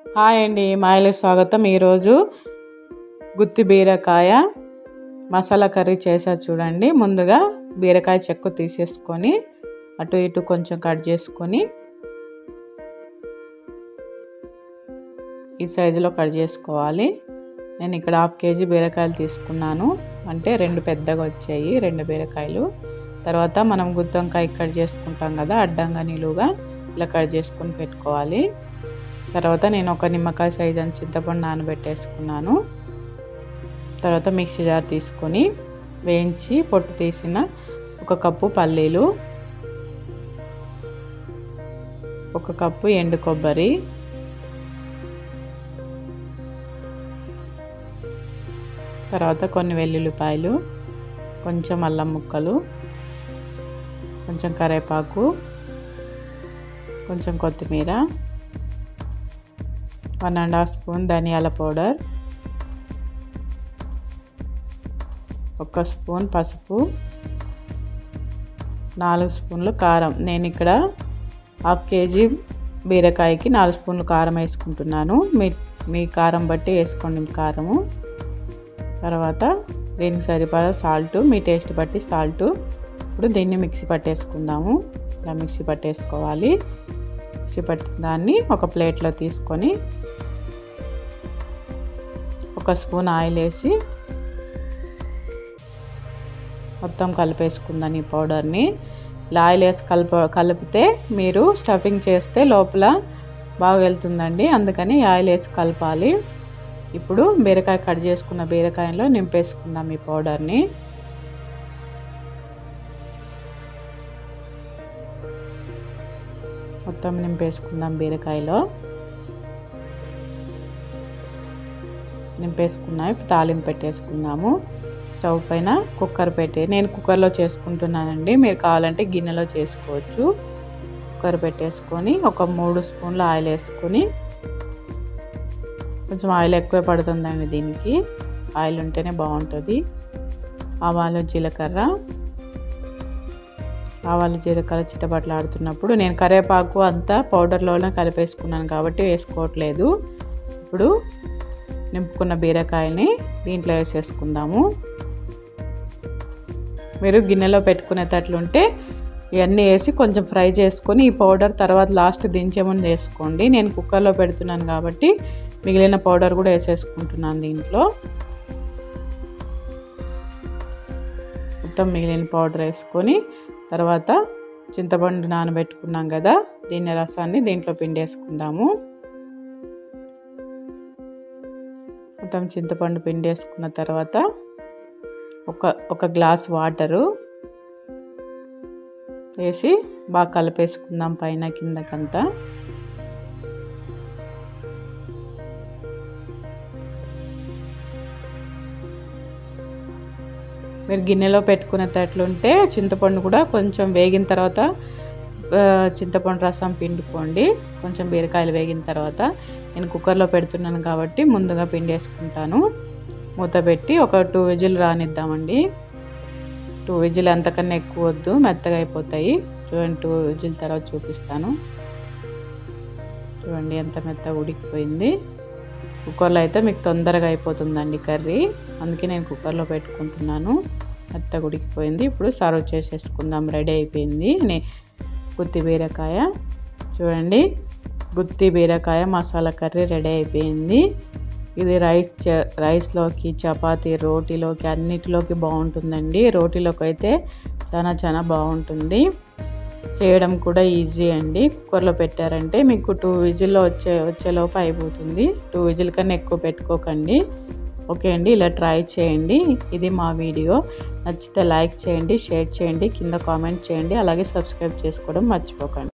hi అండి మాయలు స్వాగతం ఈరోజు గుత్తి బీరకాయ మసాలా కర్రీ చేసా చూడండి ముందుగా బీరకాయ చెక్కు తీసేసుకొని అటు ఇటు కొంచెం కట్ చేసుకొని ఈ సైజులో కట్ చేసుకోవాలి నేను ఇక్కడ హాఫ్ కేజీ బీరకాయలు తీసుకున్నాను అంటే రెండు పెద్దగా వచ్చాయి రెండు బీరకాయలు తర్వాత మనం గుత్తొంకాయ కట్ చేసుకుంటాం కదా అడ్డంగా నిలువుగా ఇలా కట్ చేసుకొని పెట్టుకోవాలి తర్వాత నేను ఒక నిమ్మకాయ సైజ్ అని చింతపండు నానబెట్టేసుకున్నాను తర్వాత మిక్సీ జార్ తీసుకొని వేయించి పొట్టు తీసిన ఒక కప్పు పల్లీలు ఒక కప్పు ఎండు కొబ్బరి తర్వాత కొన్ని వెల్లుల్లిపాయలు కొంచెం అల్లం ముక్కలు కొంచెం కరివేపాకు కొంచెం కొత్తిమీర వన్ అండ్ హాఫ్ స్పూన్ ధనియాల పౌడర్ ఒక స్పూన్ పసుపు నాలుగు స్పూన్లు కారం నేను ఇక్కడ హాఫ్ కేజీ బీరకాయకి నాలుగు స్పూన్లు కారం వేసుకుంటున్నాను మీ మీ కారం బట్టి వేసుకోండి కారము తర్వాత దీనికి సరిపడా సాల్ట్ మీ టేస్ట్ బట్టి సాల్ట్ ఇప్పుడు దీన్ని మిక్సీ పట్టేసుకుందాము ఇలా మిక్సీ పట్టేసుకోవాలి మిక్సీ పట్టిన దాన్ని ఒక ప్లేట్లో తీసుకొని ఒక స్పూన్ ఆయిల్ వేసి మొత్తం కలిపేసుకుందాం ఈ పౌడర్ని ఇలా ఆయిల్ వేసి కలుపు కలిపితే మీరు స్టఫింగ్ చేస్తే లోపల బాగా వెళ్తుందండి అందుకని ఆయిల్ వేసి కలపాలి ఇప్పుడు బీరకాయ కట్ చేసుకున్న బీరకాయలో నింపేసుకుందాం ఈ పౌడర్ని మొత్తం నింపేసుకుందాం బీరకాయలో నింపేసుకున్నాం ఇప్పుడు తాలింపు పెట్టేసుకుందాము స్టవ్ పైన కుక్కర్ పెట్టి నేను కుక్కర్లో చేసుకుంటున్నానండి మీరు కావాలంటే గిన్నెలో చేసుకోవచ్చు కుక్కర్ పెట్టేసుకొని ఒక మూడు స్పూన్లు ఆయిల్ వేసుకొని కొంచెం ఆయిల్ ఎక్కువ పడుతుందండి దీనికి ఆయిల్ ఉంటేనే బాగుంటుంది ఆవాలు జీలకర్ర ఆవాలు జీలకర్ర చిట్టబట్లు ఆడుతున్నప్పుడు నేను కరివేపాకు అంతా పౌడర్లోనే కలిపేసుకున్నాను కాబట్టి వేసుకోవట్లేదు ఇప్పుడు నింపుకున్న బీరకాయని దీంట్లో వేసేసుకుందాము మీరు గిన్నెలో పెట్టుకునేటట్లుంటే ఇవన్నీ వేసి కొంచెం ఫ్రై చేసుకొని ఈ పౌడర్ తర్వాత లాస్ట్ దించేమని చేసుకోండి నేను కుక్కర్లో పెడుతున్నాను కాబట్టి మిగిలిన పౌడర్ కూడా వేసేసుకుంటున్నాను దీంట్లో మొత్తం మిగిలిన పౌడర్ వేసుకొని తర్వాత చింతపండు నానబెట్టుకున్నాం కదా దీని రసాన్ని దీంట్లో పిండేసుకుందాము మొత్తం చింతపండు పిండి వేసుకున్న తర్వాత ఒక ఒక గ్లాస్ వాటరు వేసి బాగా కలిపేసుకుందాం పైన కిందకంతా మీరు గిన్నెలో పెట్టుకునేటట్లుంటే చింతపండు కూడా కొంచెం వేగిన తర్వాత చింతపండు రసం పిండుకోండి కొంచెం బీరకాయలు వేగిన తర్వాత నేను కుక్కర్లో పెడుతున్నాను కాబట్టి ముందుగా పిండి వేసుకుంటాను మూత పెట్టి ఒక టూ విజిల్ రానిద్దామండి టూ విజిల్ అంతకన్నా ఎక్కువ వద్దు మెత్తగా అయిపోతాయి చూడండి టూ విజిల్ తర్వాత చూపిస్తాను చూడండి ఎంత మెత్తగా ఉడికిపోయింది కుక్కర్లో అయితే మీకు తొందరగా అయిపోతుందండి కర్రీ అందుకే నేను కుక్కర్లో పెట్టుకుంటున్నాను మెత్తగా ఉడికిపోయింది ఇప్పుడు సర్వ్ చేసేసుకుందాం రెడీ అయిపోయింది నే గుత్తి బీరకాయ చూడండి గుత్తి బీరకాయ మసాలా కర్రీ రెడీ అయిపోయింది ఇది రైస్ రైస్లోకి చపాతీ రోటీలోకి అన్నిటిలోకి బాగుంటుందండి రోటీలోకి అయితే చాలా చాలా బాగుంటుంది చేయడం కూడా ఈజీ అండి కుక్కర్లో పెట్టారంటే మీకు టూ విజిల్లో వచ్చే వచ్చేలోపు అయిపోతుంది టూ విజిల్ కన్నా ఎక్కువ పెట్టుకోకండి ఓకే అండి ఇలా ట్రై చేయండి ఇది మా వీడియో నచ్చితే లైక్ చేయండి షేర్ చేయండి కింద కామెంట్ చేయండి అలాగే సబ్స్క్రైబ్ చేసుకోవడం మర్చిపోకండి